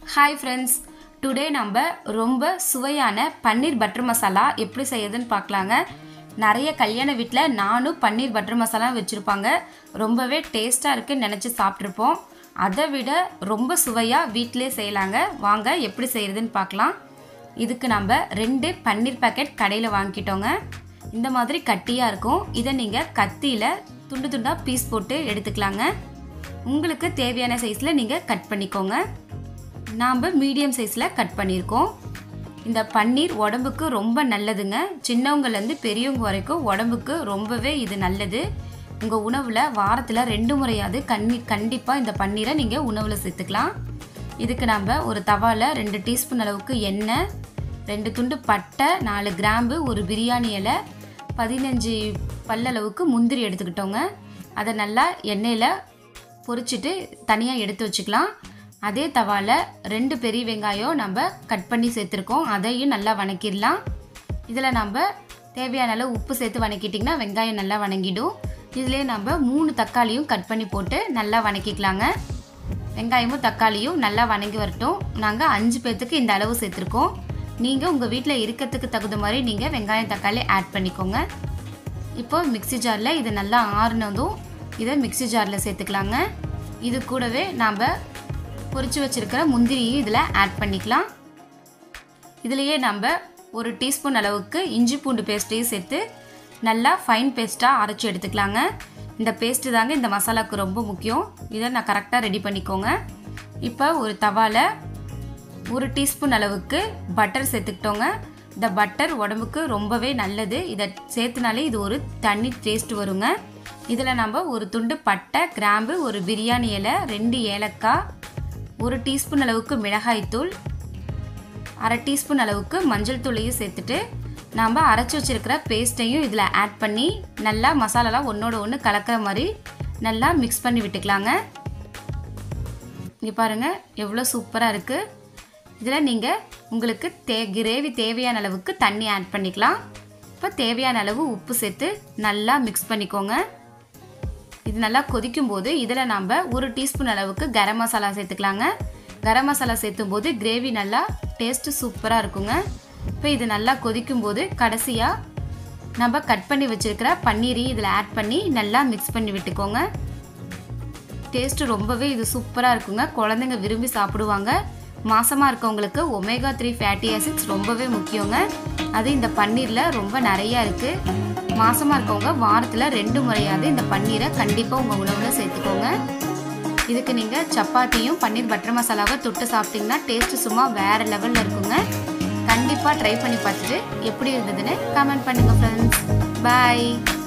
hi friends today நம்ம ரொம்ப சுவையான பன்னீர் பட்டர் மசாலா எப்படி செய்யுதுன்னு பார்க்கலாங்க நிறைய கல்யாண வீட்டில் நானும் பன்னீர் பட்டர் மசாலா வச்சுருப்பாங்க ரொம்பவே டேஸ்ட்டாக இருக்குன்னு நினச்சி சாப்பிட்ருப்போம் அதை விட ரொம்ப சுவையாக வீட்டிலே செய்யலாங்க வாங்க எப்படி செய்கிறதுன்னு பார்க்கலாம் இதுக்கு நம்ம ரெண்டு பன்னீர் பாக்கெட் கடையில் வாங்கிட்டோங்க இந்த மாதிரி கட்டியாக இருக்கும் இதை நீங்கள் கத்தியில் துண்டு துண்டாக பீஸ் போட்டு எடுத்துக்கலாங்க உங்களுக்கு தேவையான சைஸில் நீங்கள் கட் பண்ணிக்கோங்க நாம் மீடியம் சைஸில் கட் பண்ணியிருக்கோம் இந்த பன்னீர் உடம்புக்கு ரொம்ப நல்லதுங்க சின்னவங்கலேருந்து பெரியவங்க வரைக்கும் உடம்புக்கு ரொம்பவே இது நல்லது உங்கள் உணவில் வாரத்தில் ரெண்டு முறையாவது கண்ணி கண்டிப்பாக இந்த பன்னீரை நீங்கள் உணவில் சேர்த்துக்கலாம் இதுக்கு நம்ம ஒரு தவாவில் ரெண்டு டீஸ்பூன் அளவுக்கு எண்ணெய் ரெண்டு துண்டு பட்டை நாலு கிராம்பு ஒரு பிரியாணி இலை பதினஞ்சு பல்லளவுக்கு முந்திரி எடுத்துக்கிட்டோங்க அதை நல்லா எண்ணெயில் பொரிச்சிட்டு தனியாக எடுத்து வச்சுக்கலாம் அதே தவாவில் ரெண்டு பெரிய வெங்காயம் நம்ம கட் பண்ணி சேர்த்துருக்கோம் அதையும் நல்லா வணக்கிடலாம் இதில் நம்ம தேவையான அளவு உப்பு சேர்த்து வணக்கிட்டிங்கன்னா வெங்காயம் நல்லா வணங்கிடும் இதிலே நம்ம மூணு தக்காளியும் கட் பண்ணி போட்டு நல்லா வணக்கிக்கலாங்க வெங்காயமும் தக்காளியும் நல்லா வணங்கி வரட்டும் நாங்கள் அஞ்சு பேர்த்துக்கு இந்த அளவு சேர்த்துருக்கோம் நீங்கள் உங்கள் வீட்டில் இருக்கிறதுக்கு தகுந்த மாதிரி நீங்கள் வெங்காயம் தக்காளி ஆட் பண்ணிக்கோங்க இப்போ மிக்ஸி ஜாரில் இது நல்லா ஆறுனதும் இதை மிக்ஸி ஜாரில் சேர்த்துக்கலாங்க இது கூடவே நாம் பொரிச்சு வச்சுருக்கிற முந்திரியும் இதில் ஆட் பண்ணிக்கலாம் இதுலேயே நம்ம ஒரு டீஸ்பூன் அளவுக்கு இஞ்சி பூண்டு பேஸ்ட்டையும் சேர்த்து நல்லா ஃபைன் பேஸ்ட்டாக அரைச்சி எடுத்துக்கலாங்க இந்த பேஸ்ட்டு தாங்க இந்த மசாலாவுக்கு ரொம்ப முக்கியம் இதை நான் கரெக்டாக ரெடி பண்ணிக்கோங்க இப்போ ஒரு தவாவில் ஒரு டீஸ்பூன் அளவுக்கு பட்டர் சேர்த்துக்கிட்டோங்க இந்த பட்டர் உடம்புக்கு ரொம்பவே நல்லது இதை சேர்த்துனாலே இது ஒரு தண்ணி டேஸ்ட் வருங்க இதில் நம்ம ஒரு துண்டு பட்டை கிராம்பு ஒரு பிரியாணி இலை ரெண்டு ஏலக்காய் ஒரு டீஸ்பூன் அளவுக்கு மிளகாய்த்தூள் அரை டீஸ்பூன் அளவுக்கு மஞ்சள் தூளையும் சேர்த்துட்டு நாம் அரைச்சி வச்சுருக்கிற பேஸ்ட்டையும் இதில் ஆட் பண்ணி நல்லா மசாலாலாம் ஒன்றோட ஒன்று கலக்கிற மாதிரி நல்லா மிக்ஸ் பண்ணி விட்டுக்கலாங்க இங்கே பாருங்கள் எவ்வளோ சூப்பராக இருக்குது இதில் நீங்கள் உங்களுக்கு தே கிரேவி தேவையான அளவுக்கு தண்ணி ஆட் பண்ணிக்கலாம் இப்போ தேவையான அளவு உப்பு சேர்த்து நல்லா மிக்ஸ் பண்ணிக்கோங்க இது நல்லா கொதிக்கும் போது இதில் நாம் ஒரு டீஸ்பூன் அளவுக்கு கரம் மசாலா சேர்த்துக்கலாங்க கரம் மசாலா சேர்த்தும் போது கிரேவி நல்லா டேஸ்ட்டு சூப்பராக இருக்குங்க இப்போ இது நல்லா கொதிக்கும் போது கடைசியாக நம்ம கட் பண்ணி வச்சுருக்கிற பன்னீரையும் இதில் ஆட் பண்ணி நல்லா மிக்ஸ் பண்ணி விட்டுக்கோங்க டேஸ்ட்டு ரொம்பவே இது சூப்பராக இருக்குங்க குழந்தைங்க விரும்பி சாப்பிடுவாங்க மாசமாக இருக்கவங்களுக்கு ஒமேகா த்ரீ ஃபேட்டி ஆசிட்ஸ் ரொம்பவே முக்கியங்க அது இந்த பன்னீரில் ரொம்ப நிறையா இருக்குது மாசமாக இருக்கவங்க வாரத்தில் ரெண்டு முறையாவது இந்த பன்னீரை கண்டிப்பாக உங்கள் உணவில் சேர்த்துக்கோங்க இதுக்கு நீங்கள் சப்பாத்தியும் பன்னீர் பட்டர் மசாலாவை தொட்டு சாப்பிட்டிங்கன்னா டேஸ்ட்டு சும்மா வேறு லெவலில் இருக்குங்க கண்டிப்பாக ட்ரை பண்ணி பார்த்துட்டு எப்படி இருந்ததுன்னு கமெண்ட் பண்ணுங்கள் ஃப்ரெண்ட்ஸ் பாய்